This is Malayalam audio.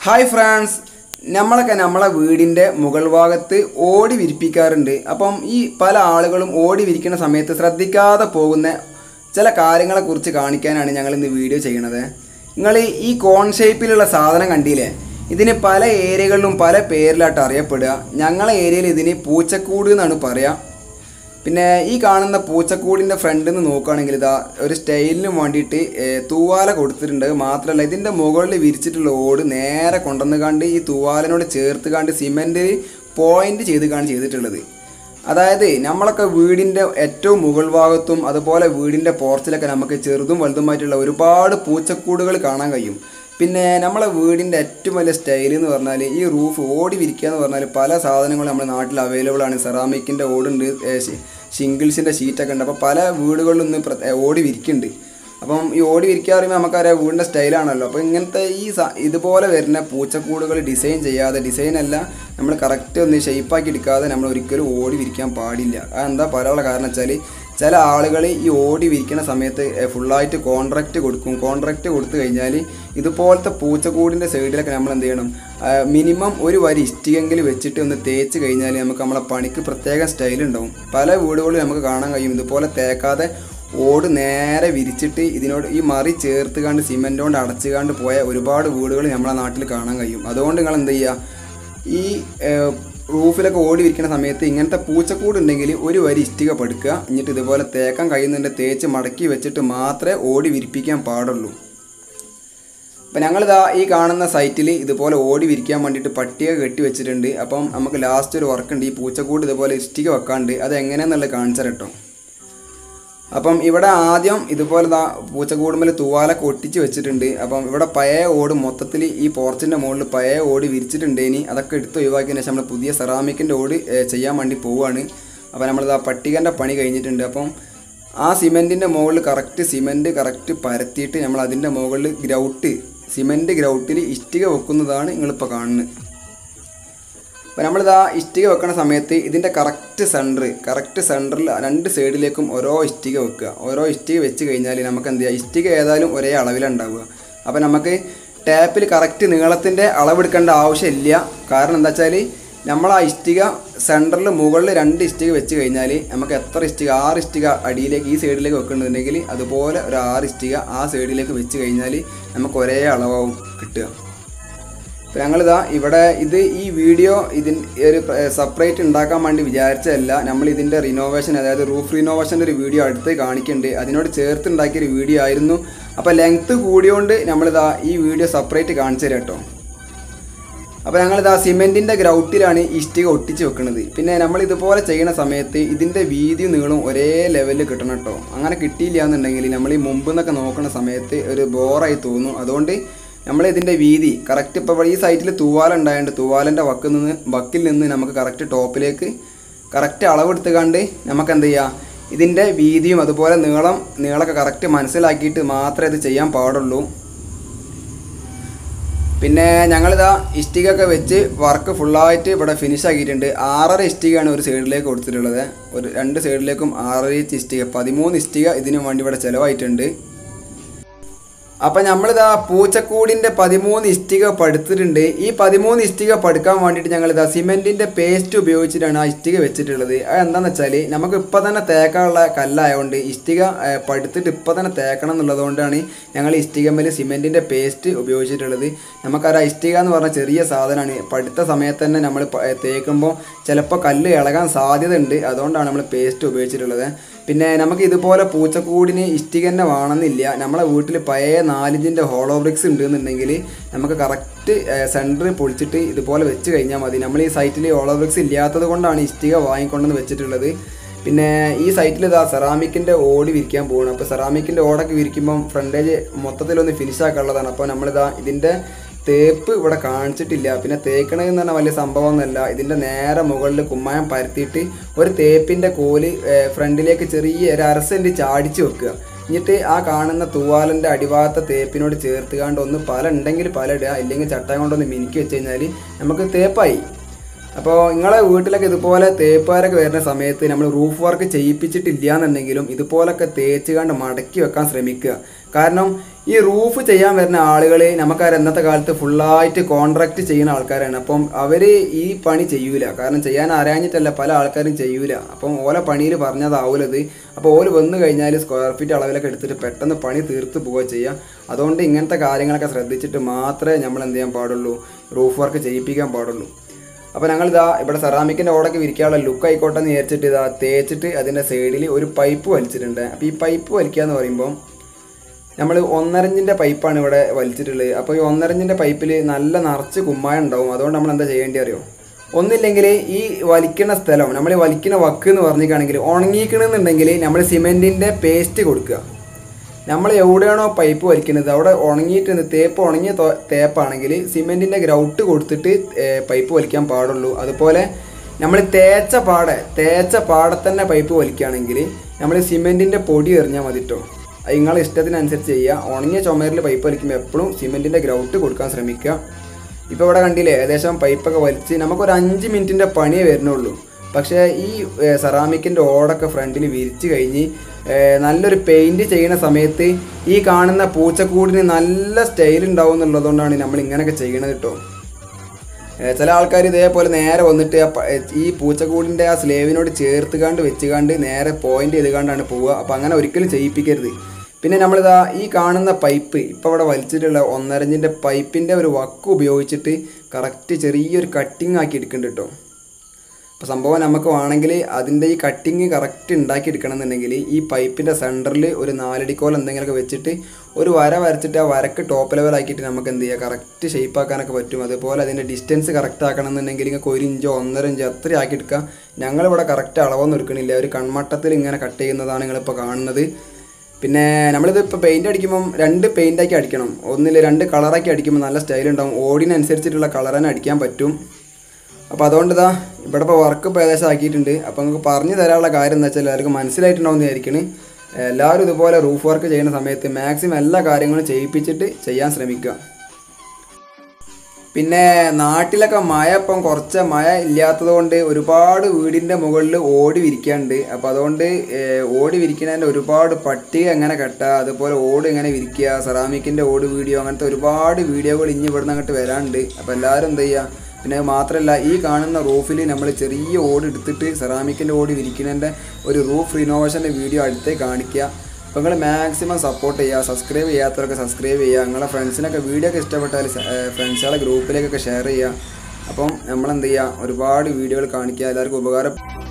ഹായ് ഫ്രാൻസ് നമ്മളൊക്കെ നമ്മളെ വീടിൻ്റെ മുകൾ ഭാഗത്ത് ഓടി വിരിപ്പിക്കാറുണ്ട് അപ്പം ഈ പല ആളുകളും ഓടി വിരിക്കുന്ന സമയത്ത് ശ്രദ്ധിക്കാതെ പോകുന്ന ചില കാര്യങ്ങളെക്കുറിച്ച് കാണിക്കാനാണ് ഞങ്ങൾ ഇന്ന് വീഡിയോ ചെയ്യണത് നിങ്ങൾ ഈ കോൺ ഷേപ്പിലുള്ള സാധനം കണ്ടില്ലേ ഇതിന് പല ഏരിയകളിലും പല പേരിലായിട്ട് അറിയപ്പെടുക ഞങ്ങളെ ഏരിയയിൽ ഇതിന് പൂച്ചക്കൂട് എന്നാണ് പറയുക പിന്നെ ഈ കാണുന്ന പൂച്ചക്കൂടിൻ്റെ ഫ്രണ്ടിൽ നിന്ന് നോക്കുകയാണെങ്കിൽ ഇതാ ഒരു സ്റ്റൈലിന് വേണ്ടിയിട്ട് ഏ, തൂവാല കൊടുത്തിട്ടുണ്ട് മാത്രമല്ല ഇതിൻ്റെ മുകളിൽ വിരിച്ചിട്ടുള്ള ഓട് നേരെ കൊണ്ടുവന്ന് കണ്ട് ഈ തൂവാലിനോട് ചേർത്ത് കണ്ട് സിമെൻറ്റ് പോയിന്റ് ചെയ്ത് കാണാൻ ചെയ്തിട്ടുള്ളത് അതായത് നമ്മളൊക്കെ വീടിൻ്റെ ഏറ്റവും മുകൾ ഭാഗത്തും അതുപോലെ വീടിൻ്റെ പോർച്ചിലൊക്കെ നമുക്ക് ചെറുതും വലുതുമായിട്ടുള്ള ഒരുപാട് പൂച്ചക്കൂടുകൾ കാണാൻ കഴിയും പിന്നെ നമ്മളെ വീടിൻ്റെ ഏറ്റവും വലിയ സ്റ്റൈൽ എന്ന് പറഞ്ഞാൽ ഈ റൂഫ് ഓടി വിരിക്കുക എന്ന് പറഞ്ഞാൽ പല സാധനങ്ങളും നമ്മുടെ നാട്ടിൽ അവൈലബിൾ ആണ് സെറാമിക്കിൻ്റെ ഓടുണ്ട് ഷിംഗിൾസിൻ്റെ ഷീറ്റൊക്കെ ഉണ്ട് അപ്പോൾ പല വീടുകളിലും ഇന്ന് പ്രത്യേക ഓടി വിരിക്കുന്നുണ്ട് അപ്പം ഈ ഓടി വിരിക്കുക പറയുമ്പോൾ നമുക്കറിയാം വീടിൻ്റെ സ്റ്റൈലാണല്ലോ അപ്പോൾ ഇങ്ങനത്തെ ഈ സ- ഇതുപോലെ വരുന്ന പൂച്ചക്കൂടുകൾ ഡിസൈൻ ചെയ്യാതെ ഡിസൈൻ അല്ല നമ്മൾ കറക്റ്റ് ഒന്ന് ഷേപ്പാക്കി എടുക്കാതെ നമ്മൾ ഒരിക്കലും ഓടി വിരിക്കാൻ പാടില്ല അതെന്താ പറയാനുള്ള കാരണം വെച്ചാൽ ചില ആളുകൾ ഈ ഓടി വിരിക്കുന്ന സമയത്ത് ഫുള്ളായിട്ട് കോൺട്രാക്റ്റ് കൊടുക്കും കോൺട്രാക്റ്റ് കൊടുത്തു കഴിഞ്ഞാൽ ഇതുപോലത്തെ പൂച്ചക്കൂടിൻ്റെ സൈഡിലൊക്കെ നമ്മൾ എന്ത് ചെയ്യണം മിനിമം ഒരു വരി ഇഷ്ടികെങ്കിലും വെച്ചിട്ട് ഒന്ന് തേച്ച് കഴിഞ്ഞാൽ നമുക്ക് നമ്മളെ പണിക്ക് പ്രത്യേക സ്റ്റൈൽ ഉണ്ടാവും പല വീടുകളിലും നമുക്ക് കാണാൻ കഴിയും ഇതുപോലെ തേക്കാതെ ഓട് നേരെ വിരിച്ചിട്ട് ഇതിനോട് ഈ മറി ചേർത്ത് കണ്ട് സിമെൻ്റ് കൊണ്ട് അടച്ചു കണ്ട് പോയ ഒരുപാട് വീടുകൾ നമ്മളെ നാട്ടിൽ കാണാൻ കഴിയും അതുകൊണ്ട് നിങ്ങൾ എന്ത് ചെയ്യുക ഈ ഏഹ്, റൂഫിലൊക്കെ ഓടി വിരിക്കുന്ന സമയത്ത് ഇങ്ങനത്തെ പൂച്ചക്കൂട് ഉണ്ടെങ്കിൽ ഒരു വരി ഇഷ്ടിക പടുക്കുക എന്നിട്ട് ഇതുപോലെ തേക്കാൻ കഴിയുന്നുണ്ട് തേച്ച് മടക്കി വെച്ചിട്ട് മാത്രമേ ഓടി വിരിപ്പിക്കാൻ പാടുള്ളൂ അപ്പം ഞങ്ങളിതാ ഈ കാണുന്ന സൈറ്റിൽ ഇതുപോലെ ഓടി വിരിക്കാൻ വേണ്ടിയിട്ട് പട്ടിക കെട്ടി വെച്ചിട്ടുണ്ട് അപ്പം നമുക്ക് ലാസ്റ്റ് ഒരു വർക്ക് ഉണ്ട് ഈ പൂച്ചക്കൂട് ഇതുപോലെ ഇഷ്ടിക വെക്കാണ്ട് അത് എങ്ങനെയാണെന്നുള്ളത് കാണിച്ചു കേട്ടോ അപ്പം ഇവിടെ ആദ്യം ഇതുപോലെ ദാ പൂച്ചക്കൂടുമ്പോൾ തൂവാലൊക്കെ ഒട്ടിച്ച് വെച്ചിട്ടുണ്ട് അപ്പം ഇവിടെ പഴയ ഓട് മൊത്തത്തിൽ ഈ പോർച്ചിൻ്റെ മുകളിൽ പഴയ ഓട് വിരിച്ചിട്ടുണ്ട് ഇനി അതൊക്കെ എടുത്ത് ഒഴിവാക്കിയതിന് ശേഷം നമ്മൾ പുതിയ സെറാമിക്കിൻ്റെ ഓട് ഏ, ചെയ്യാൻ വേണ്ടി പോവുകയാണ് അപ്പം നമ്മളിതാ പട്ടികൻ്റെ പണി കഴിഞ്ഞിട്ടുണ്ട് അപ്പം ആ സിമെൻറ്റിൻ്റെ മുകളിൽ കറക്റ്റ് സിമെൻറ്റ് കറക്റ്റ് പരത്തിയിട്ട് നമ്മൾ അതിൻ്റെ മുകളിൽ ഗ്രൗട്ട് സിമെൻറ്റ് ഗ്രൗട്ടിൽ ഇഷ്ടിക വെക്കുന്നതാണ് നിങ്ങളിപ്പോൾ കാണുന്നത് അപ്പോൾ നമ്മളിതാ ഇഷ്ടിക വെക്കുന്ന സമയത്ത് ഇതിൻ്റെ കറക്റ്റ് സെൻറ്റർ കറക്റ്റ് സെൻറ്ററിൽ രണ്ട് സൈഡിലേക്കും ഓരോ ഇഷ്ടിക വെക്കുക ഓരോ ഇഷ്ടിക വെച്ച് കഴിഞ്ഞാൽ നമുക്ക് എന്ത് ചെയ്യുക ഇഷ്ടിക ഏതായാലും ഒരേ അളവിലുണ്ടാവുക അപ്പോൾ നമുക്ക് ടാപ്പിൽ കറക്റ്റ് നീളത്തിൻ്റെ അളവെടുക്കേണ്ട ആവശ്യമില്ല കാരണം എന്താ വെച്ചാൽ നമ്മൾ ആ ഇഷ്ടിക സെൻറ്ററിൽ മുകളിൽ രണ്ട് ഇഷ്ടിക വെച്ച് കഴിഞ്ഞാൽ നമുക്ക് എത്ര ഇഷ്ടിക ആറ് ഇഷ്ടിക അടിയിലേക്ക് ഈ സൈഡിലേക്ക് വെക്കുന്നുണ്ടെങ്കിൽ അതുപോലെ ഒരു ആറ് ഇഷ്ടിക ആ സൈഡിലേക്ക് വെച്ച് കഴിഞ്ഞാൽ നമുക്ക് ഒരേ അളവാവും കിട്ടുക അപ്പോൾ ഞങ്ങളിതാ ഇവിടെ ഇത് ഈ വീഡിയോ ഇതിൻ ഒരു സെപ്പറേറ്റ് ഉണ്ടാക്കാൻ വേണ്ടി വിചാരിച്ചതല്ല നമ്മൾ ഇതിൻ്റെ റിനോവേഷൻ അതായത് റൂഫ് റിനോവേഷൻ്റെ ഒരു വീഡിയോ അടുത്ത് കാണിക്കുന്നുണ്ട് അതിനോട് ചേർത്ത് ഉണ്ടാക്കിയൊരു വീഡിയോ ആയിരുന്നു അപ്പോൾ ലെങ്ത്ത് കൂടിയോണ്ട് നമ്മളിതാ ഈ വീഡിയോ സെപ്പറേറ്റ് കാണിച്ചു തരാം കേട്ടോ അപ്പോൾ ഞങ്ങളിതാ സിമെൻറ്റിൻ്റെ ഗ്രൗട്ടിലാണ് ഇഷ്ടിക ഒട്ടിച്ച് വെക്കുന്നത് പിന്നെ നമ്മൾ ഇതുപോലെ ചെയ്യുന്ന സമയത്ത് ഇതിൻ്റെ വീതിയും നീളവും ഒരേ ലെവലിൽ കിട്ടണം കേട്ടോ അങ്ങനെ കിട്ടിയില്ല എന്നുണ്ടെങ്കിൽ നമ്മൾ ഈ മുമ്പ് നിന്നൊക്കെ നോക്കുന്ന സമയത്ത് ഒരു ബോറായി തോന്നും അതുകൊണ്ട് നമ്മൾ ഇതിൻ്റെ വീതി കറക്റ്റ് ഇപ്പോൾ ഈ സൈറ്റിൽ തൂവാല ഉണ്ടായതുകൊണ്ട് തൂവാലൻ്റെ വക്കിൽ നിന്ന് വക്കിൽ നിന്ന് നമുക്ക് കറക്റ്റ് ടോപ്പിലേക്ക് കറക്റ്റ് അളവെടുത്തുകൊണ്ട് നമുക്ക് എന്ത് ചെയ്യാം ഇതിൻ്റെ വീതിയും അതുപോലെ നീളം നീളമൊക്കെ കറക്റ്റ് മനസ്സിലാക്കിയിട്ട് മാത്രമേ ഇത് ചെയ്യാൻ പാടുള്ളൂ പിന്നെ ഞങ്ങളിതാ ഇഷ്ടികയൊക്കെ വെച്ച് വർക്ക് ഫുള്ളായിട്ട് ഇവിടെ ഫിനിഷ് ആക്കിയിട്ടുണ്ട് ആറര ഇഷ്ടികയാണ് ഒരു സൈഡിലേക്ക് കൊടുത്തിട്ടുള്ളത് ഒരു രണ്ട് സൈഡിലേക്കും ആറര ഇഞ്ച് ഇഷ്ടിക പതിമൂന്ന് ഇഷ്ടിക ഇതിനു വേണ്ടി ഇവിടെ ചിലവായിട്ടുണ്ട് അപ്പം നമ്മളിതാ പൂച്ചക്കൂടിൻ്റെ പതിമൂന്ന് ഇഷ്ടിക പടുത്തിട്ടുണ്ട് ഈ പതിമൂന്ന് ഇഷ്ടിക പടുക്കാൻ വേണ്ടിയിട്ട് ഞങ്ങളിതാ സിമെൻറ്റിൻ്റെ പേസ്റ്റ് ഉപയോഗിച്ചിട്ടാണ് ആ ഇഷ്ടിക വെച്ചിട്ടുള്ളത് അത് എന്താണെന്ന് വെച്ചാൽ നമുക്ക് ഇപ്പം തന്നെ തേക്കാനുള്ള കല്ലായതുകൊണ്ട് ഇഷ്ടിക ഏഹ്, പടുത്തിട്ട് ഇപ്പം തന്നെ തേക്കണം എന്നുള്ളതുകൊണ്ടാണ് ഞങ്ങൾ ഇഷ്ടികമ്മൽ സിമെൻറ്റിൻ്റെ പേസ്റ്റ് ഉപയോഗിച്ചിട്ടുള്ളത് നമുക്കറിയാം ഇഷ്ടിക എന്ന് പറഞ്ഞ ചെറിയ സാധനമാണ് പടുത്ത സമയത്ത് തന്നെ നമ്മൾ പ- ഏഹ്, തേക്കുമ്പോൾ ചിലപ്പോൾ കല്ല് ഇളകാൻ സാധ്യത ഉണ്ട് അതുകൊണ്ടാണ് നമ്മൾ പേസ്റ്റ് ഉപയോഗിച്ചിട്ടുള്ളത് പിന്നെ നമുക്ക് ഇതുപോലെ പൂച്ചക്കൂടിന് ഇഷ്ടിക തന്നെ വേണമെന്നില്ല നമ്മളെ വീട്ടിൽ പഴയ നാലിഞ്ചിൻ്റെ ഹോളോ ബ്രിക്സ് ഉണ്ടെന്നുണ്ടെങ്കിൽ നമുക്ക് കറക്റ്റ് സെൻറ്ററിൽ പൊളിച്ചിട്ട് ഇതുപോലെ വെച്ച് കഴിഞ്ഞാൽ മതി നമ്മൾ ഈ സൈറ്റിൽ ഹോളോ ബ്രിക്സ് ഇല്ലാത്തത് കൊണ്ടാണ് ഇഷ്ടിക വാങ്ങിക്കൊണ്ടെന്ന് വെച്ചിട്ടുള്ളത് പിന്നെ ഈ സൈറ്റിൽ ഇതാ സെറാമിക്കിൻ്റെ ഓടി വിരിക്കാൻ പോകണം അപ്പോൾ സെറാമിക്കിൻ്റെ ഓടൊക്കെ വിരിക്കുമ്പം ഫ്രണ്ടേജ് മൊത്തത്തിലൊന്ന് ഫിനിഷ് ആക്കാനുള്ളതാണ് അപ്പോൾ നമ്മളിതാ ഇതിൻ്റെ തേപ്പ് ഇവിടെ കാണിച്ചിട്ടില്ല പിന്നെ തേക്കണതെന്ന് പറഞ്ഞാൽ വലിയ സംഭവമൊന്നുമല്ല ഇതിൻ്റെ നേരെ മുകളിൽ കുമ്മായം പരത്തിയിട്ട് ഒരു തേപ്പിൻ്റെ കോല് ഏഹ്, ഫ്രണ്ടിലേക്ക് ചെറിയ ഒരു അര സെൻറ്റ് ചാടിച്ച് വെക്കുക എന്നിട്ട് ആ കാണുന്ന തൂവാലിൻ്റെ അടിഭാഗത്തെ തേപ്പിനോട് ചേർത്ത് കാണ്ട് ഒന്ന് പല ഉണ്ടെങ്കിൽ പല ഇടുക ഇല്ലെങ്കിൽ ചട്ടയം കൊണ്ടൊന്ന് മിനുക്കി വെച്ച് കഴിഞ്ഞാൽ നമുക്ക് തേപ്പായി അപ്പോൾ നിങ്ങളെ വീട്ടിലൊക്കെ ഇതുപോലെ തേപ്പുകാരൊക്കെ വരുന്ന സമയത്ത് നമ്മൾ റൂഫ് വർക്ക് ചെയ്യിപ്പിച്ചിട്ടില്ല എന്നുണ്ടെങ്കിലും ഇതുപോലൊക്കെ തേച്ച് കണ്ട് മടക്കി വെക്കാൻ ശ്രമിക്കുക കാരണം ഈ റൂഫ് ചെയ്യാൻ വരുന്ന ആളുകൾ നമുക്കറിയാം ഇന്നത്തെ കാലത്ത് ഫുള്ളായിട്ട് കോൺട്രാക്ട് ചെയ്യുന്ന ആൾക്കാരാണ് അപ്പം അവർ ഈ പണി ചെയ്യൂല കാരണം ചെയ്യാൻ അറിയാഞ്ഞിട്ടല്ല പല ആൾക്കാരും ചെയ്യൂല അപ്പം ഓല പണിയിൽ പറഞ്ഞതാവൂലത് അപ്പോൾ ഓല് വന്നു കഴിഞ്ഞാൽ സ്ക്വയർ ഫീറ്റ് അളവിലൊക്കെ എടുത്തിട്ട് പെട്ടെന്ന് പണി തീർത്ത് പോവുക ചെയ്യുക അതുകൊണ്ട് ഇങ്ങനത്തെ കാര്യങ്ങളൊക്കെ ശ്രദ്ധിച്ചിട്ട് മാത്രമേ നമ്മൾ എന്ത് ചെയ്യാൻ പാടുള്ളൂ റൂഫ് വർക്ക് ചെയ്യിപ്പിക്കാൻ പാടുള്ളൂ അപ്പോൾ ഞങ്ങളിതാ ഇവിടെ സെറാമിക്കിൻ്റെ ഓടൊക്കെ വിരിക്കാനുള്ള ലുക്ക് ആയിക്കോട്ടെ എന്ന് വിചാരിച്ചിട്ട് ഇതാ തേച്ചിട്ട് അതിൻ്റെ സൈഡിൽ ഒരു പൈപ്പ് വലിച്ചിട്ടുണ്ട് അപ്പോൾ ഈ പൈപ്പ് വലിക്കുക എന്ന് പറയുമ്പോൾ നമ്മൾ ഒന്നരഞ്ചിൻ്റെ പൈപ്പാണ് ഇവിടെ വലിച്ചിട്ടുള്ളത് അപ്പോൾ ഈ ഒന്നരഞ്ചിൻ്റെ പൈപ്പിൽ നല്ല നിറച്ച് കുമ്മായം ഉണ്ടാവും അതുകൊണ്ട് നമ്മൾ എന്താ ചെയ്യേണ്ടി അറിയോ ഒന്നില്ലെങ്കിൽ ഈ വലിക്കുന്ന സ്ഥലം നമ്മൾ ഈ വലിക്കുന്ന വക്ക് എന്ന് പറഞ്ഞിട്ടാണെങ്കിൽ ഉണങ്ങിക്കണമെന്നുണ്ടെങ്കിൽ നമ്മൾ സിമെൻറ്റിൻ്റെ പേസ്റ്റ് കൊടുക്കുക നമ്മൾ എവിടെയാണോ പൈപ്പ് വലിക്കുന്നത് അവിടെ ഉണങ്ങിയിട്ട് തേപ്പ് ഉണങ്ങിയ തോ- തേപ്പാണെങ്കിൽ സിമെൻറ്റിൻ്റെ ഗ്രൗട്ട് കൊടുത്തിട്ട് ഏർ, പൈപ്പ് വലിക്കാൻ പാടുള്ളൂ അതുപോലെ നമ്മൾ തേച്ച പാടെ തേച്ച പാടെ തന്നെ പൈപ്പ് വലിക്കുകയാണെങ്കിൽ നമ്മൾ സിമെൻറ്റിൻ്റെ പൊടി എറിഞ്ഞാൽ മതി കേട്ടോ അത് നിങ്ങളെ ഇഷ്ടത്തിനനുസരിച്ച് ചെയ്യുക ഉണങ്ങിയ ചുമരിൽ പൈപ്പ് വലിക്കുമ്പോൾ എപ്പോഴും സിമെൻറ്റിൻ്റെ ഗ്രൗട്ട് കൊടുക്കാൻ ശ്രമിക്കുക ഇപ്പോൾ ഇവിടെ കണ്ടില്ലേ ഏകദേശം പൈപ്പൊക്കെ വലിച്ച് നമുക്കൊരു അഞ്ച് മിനിറ്റിൻ്റെ പണിയേ വരുന്നുള്ളൂ പക്ഷേ ഈ സെറാമിക്കിൻ്റെ ഓടൊക്കെ ഫ്രണ്ടിൽ വിരിച്ച് കഴിഞ്ഞ് ഏ, നല്ലൊരു പെയിൻറ് ചെയ്യുന്ന സമയത്ത് ഈ കാണുന്ന പൂച്ചക്കൂടിന് നല്ല സ്റ്റൈൽ ഉണ്ടാവും എന്നുള്ളതുകൊണ്ടാണ് നമ്മൾ ഇങ്ങനെയൊക്കെ ചെയ്യണത് കേട്ടോ ഏ, ചില ആൾക്കാർ ഇതേപോലെ നേരെ വന്നിട്ട് ആ പ- ഈ പൂച്ചക്കൂടിൻ്റെ ആ സ്ലേവിനോട് ചേർത്തുകാണ്ട് വെച്ചുകാണ്ട് നേരെ പോയിന്റ് ചെയ്തുകാണ്ടാണ് പോവുക അപ്പോൾ അങ്ങനെ ഒരിക്കലും ചെയ്യിപ്പിക്കരുത് പിന്നെ നമ്മളിതാ ഈ കാണുന്ന പൈപ്പ് ഇപ്പോൾ ഇവിടെ വലിച്ചിട്ടുള്ള ഒന്നരഞ്ചിൻ്റെ പൈപ്പിൻ്റെ ഒരു വക്ക് ഉപയോഗിച്ചിട്ട് കറക്റ്റ് ചെറിയൊരു കട്ടിങ് ആക്കി എടുക്കുന്നുണ്ട് കേട്ടോ അപ്പോൾ സംഭവം നമുക്ക് വേണമെങ്കിൽ അതിൻ്റെ ഈ കട്ടിങ് കറക്റ്റ് ഉണ്ടാക്കി എടുക്കണം എന്നുണ്ടെങ്കിൽ ഈ പൈപ്പിൻ്റെ സെൻറ്ററിൽ ഒരു നാലടിക്കോൽ എന്തെങ്കിലുമൊക്കെ വെച്ചിട്ട് ഒരു വര വരച്ചിട്ട് ആ വരക്ക് ടോപ്പ് ലെവൽ ആക്കിയിട്ട് നമുക്ക് എന്ത് ചെയ്യുക കറക്റ്റ് ഷേപ്പ് ആക്കാനൊക്കെ പറ്റും അതുപോലെ അതിൻ്റെ ഡിസ്റ്റൻസ് കറക്റ്റ് ആക്കണം എന്നുണ്ടെങ്കിൽ നിങ്ങൾക്ക് ഒരു ഇഞ്ചോ ഒന്നര ഇഞ്ചോ അത്ര ആക്കി എടുക്കാം ഞങ്ങളിവിടെ കറക്റ്റ് അളവൊന്നും എടുക്കണില്ല ഒരു കൺമട്ടത്തിൽ ഇങ്ങനെ കട്ട് ചെയ്യുന്നതാണ് നിങ്ങളിപ്പോൾ കാണുന്നത് പിന്നെ നമ്മളിത് ഇപ്പോൾ പെയിൻ്റ് അടിക്കുമ്പം രണ്ട് പെയിൻ്റാക്കി അടിക്കണം ഒന്നിൽ രണ്ട് കളറാക്കി അടിക്കുമ്പോൾ നല്ല സ്റ്റൈൽ ഉണ്ടാവും ഓടിനനുസരിച്ചിട്ടുള്ള കളർ തന്നെ അടിക്കാൻ പറ്റും അപ്പോൾ അതുകൊണ്ട് ഇതാ ഇവിടെ ഇപ്പോൾ വർക്ക് ഇപ്പോൾ ഏകദേശം ആക്കിയിട്ടുണ്ട് അപ്പോൾ നിങ്ങൾക്ക് പറഞ്ഞു തരാനുള്ള കാര്യം എന്താ വെച്ചാൽ എല്ലാവർക്കും മനസ്സിലായിട്ടുണ്ടാവും എന്ന് വിചാരിക്കണ് എല്ലാവരും ഇതുപോലെ റൂഫ് വർക്ക് ചെയ്യുന്ന സമയത്ത് മാക്സിമം എല്ലാ കാര്യങ്ങളും ചെയ്യിപ്പിച്ചിട്ട് ചെയ്യാൻ ശ്രമിക്കുക പിന്നെ നാട്ടിലൊക്കെ മഴ ഇപ്പം കുറച്ച് മഴ ഇല്ലാത്തത് കൊണ്ട് ഒരുപാട് വീടിൻ്റെ മുകളിൽ ഓടി വിരിക്കാണ്ട് അപ്പോൾ അതുകൊണ്ട് ഏഹ്, ഓടി വിരിക്കുന്നതിൻ്റെ ഒരുപാട് പട്ടിക എങ്ങനെ കെട്ടുക അതുപോലെ ഓട് എങ്ങനെ വിരിക്കുക സെറാമിക്കിൻ്റെ ഓട് വീഡിയോ അങ്ങനത്തെ ഒരുപാട് വീഡിയോകൾ ഇനി ഇവിടുന്ന് അങ്ങോട്ട് വരാനുണ്ട് അപ്പോൾ എല്ലാവരും എന്ത് ചെയ്യുക പിന്നെ അത് മാത്രമല്ല ഈ കാണുന്ന റൂഫിൽ നമ്മൾ ചെറിയ ഓട് എടുത്തിട്ട് സെറാമിക്കിൻ്റെ ഓട് വിരിക്കുന്നതിൻ്റെ ഒരു റൂഫ് റിനോവേഷൻ്റെ വീഡിയോ അടുത്തേ കാണിക്കുക അപ്പോൾ നിങ്ങൾ മാക്സിമം സപ്പോർട്ട് ചെയ്യുക സബ്സ്ക്രൈബ് ചെയ്യാത്തവരൊക്കെ സബ്സ്ക്രൈബ് ചെയ്യുക നിങ്ങളെ ഫ്രണ്ട്സിനൊക്കെ വീഡിയോ ഒക്കെ ഇഷ്ടപ്പെട്ടാൽ ഫ്രണ്ട്സുകളെ ഗ്രൂപ്പിലേക്കൊക്കെ ഷെയർ ചെയ്യുക അപ്പം നമ്മളെന്ത് ചെയ്യുക ഒരുപാട് വീഡിയോകൾ കാണിക്കുക എല്ലാവർക്കും ഉപകാരം